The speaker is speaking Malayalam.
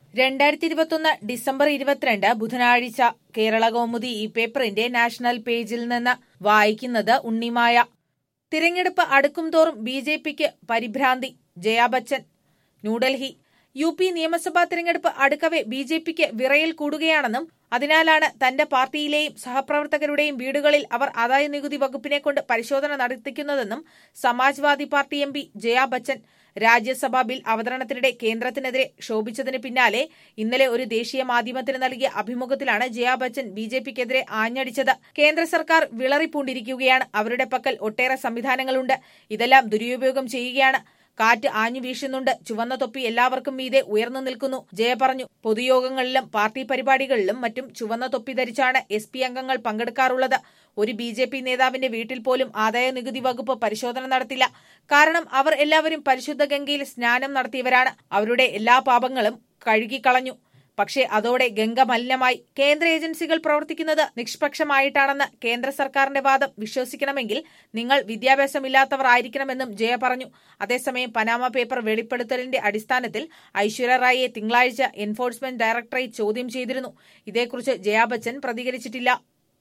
രണ്ടായിരത്തി ഇരുപത്തൊന്ന് ഡിസംബർ ഇരുപത്തിരണ്ട് ബുധനാഴ്ച കേരള കൗമുദി ഈ പേപ്പറിന്റെ നാഷണൽ പേജിൽ നിന്ന് വായിക്കുന്നത് ഉണ്ണിമായ തിരഞ്ഞെടുപ്പ് അടുക്കും തോറും ബി ജെ പിക്ക് പരിഭ്രാന്തി ജയാ ബച്ചൻ ന്യൂഡൽഹി യു പി നിയമസഭാ തിരഞ്ഞെടുപ്പ് അടുക്കവെ ബി ജെ പിക്ക് വിറയൽ കൂടുകയാണെന്നും അതിനാലാണ് തന്റെ പാർട്ടിയിലെയും സഹപ്രവർത്തകരുടെയും വീടുകളിൽ അവർ ആദായ നികുതി വകുപ്പിനെ കൊണ്ട് പരിശോധന നടത്തിക്കുന്നതെന്നും Samajwadi party M P Jaya Bachchan Rajya Sabha bill അവതരണത്തിനിടെ കേന്ദ്രത്തിനെതിരെ ക്ഷോഭിച്ചതിന് പിന്നാലെ ഇന്നലെ ഒരു ദേശീയ മാധ്യമത്തിന് നൽകിയ അഭിമുഖത്തിലാണ് ജയാ ബച്ചൻ ബി ജെ പിക്കെതിരെ ആഞ്ഞടിച്ചത് കേന്ദ്ര സർക്കാർ വിളറിപ്പൂണ്ടിരിക്കുകയാണ് അവരുടെ പക്കൽ ഒട്ടേറെ സംവിധാനങ്ങളുണ്ട് ഇതെല്ലാം ദുരുപയോഗം ചെയ്യുകയാണ് കാറ്റ് ആഞ്ഞു വീശുന്നുണ്ട് ചുവന്ന തൊപ്പി എല്ലാവർക്കും മീതെ ഉയർന്നു നിൽക്കുന്നു ജയ പറഞ്ഞു പൊതുയോഗങ്ങളിലും പാർട്ടി പരിപാടികളിലും മറ്റും ചുവന്ന തൊപ്പി ധരിച്ചാണ് എസ് പി അംഗങ്ങൾ പങ്കെടുക്കാറുള്ളത് ഒരു ബി ജെ പി നേതാവിന്റെ വീട്ടിൽ പോലും ആദായ നികുതി വകുപ്പ് പരിശോധന നടത്തില്ല കാരണം അവർ എല്ലാവരും പരിശുദ്ധ ഗംഗയിൽ സ്നാനം നടത്തിയവരാണ് അവരുടെ എല്ലാ പാപങ്ങളും കഴുകിക്കളഞ്ഞു പക്ഷേ അതോടെ ഗംഗ മലിനമായി കേന്ദ്ര ഏജൻസികൾ പ്രവർത്തിക്കുന്നത് നിഷ്പക്ഷമായിട്ടാണെന്ന് കേന്ദ്ര സർക്കാരിന്റെ വാദം വിശ്വസിക്കണമെങ്കിൽ നിങ്ങൾ വിദ്യാഭ്യാസമില്ലാത്തവർ ആയിരിക്കണമെന്നും ജയ പറഞ്ഞു അതേസമയം പനാമ പേപ്പർ വെളിപ്പെടുത്തലിന്റെ അടിസ്ഥാനത്തിൽ ഐശ്വര്യ റായിയെ തിങ്കളാഴ്ച എൻഫോഴ്സ്മെന്റ് ഡയറക്ടറേറ്റ് ചോദ്യം ചെയ്തിരുന്നു ഇതേക്കുറിച്ച് ജയാ ബച്ചൻ പ്രതികരിച്ചിട്ടില്ല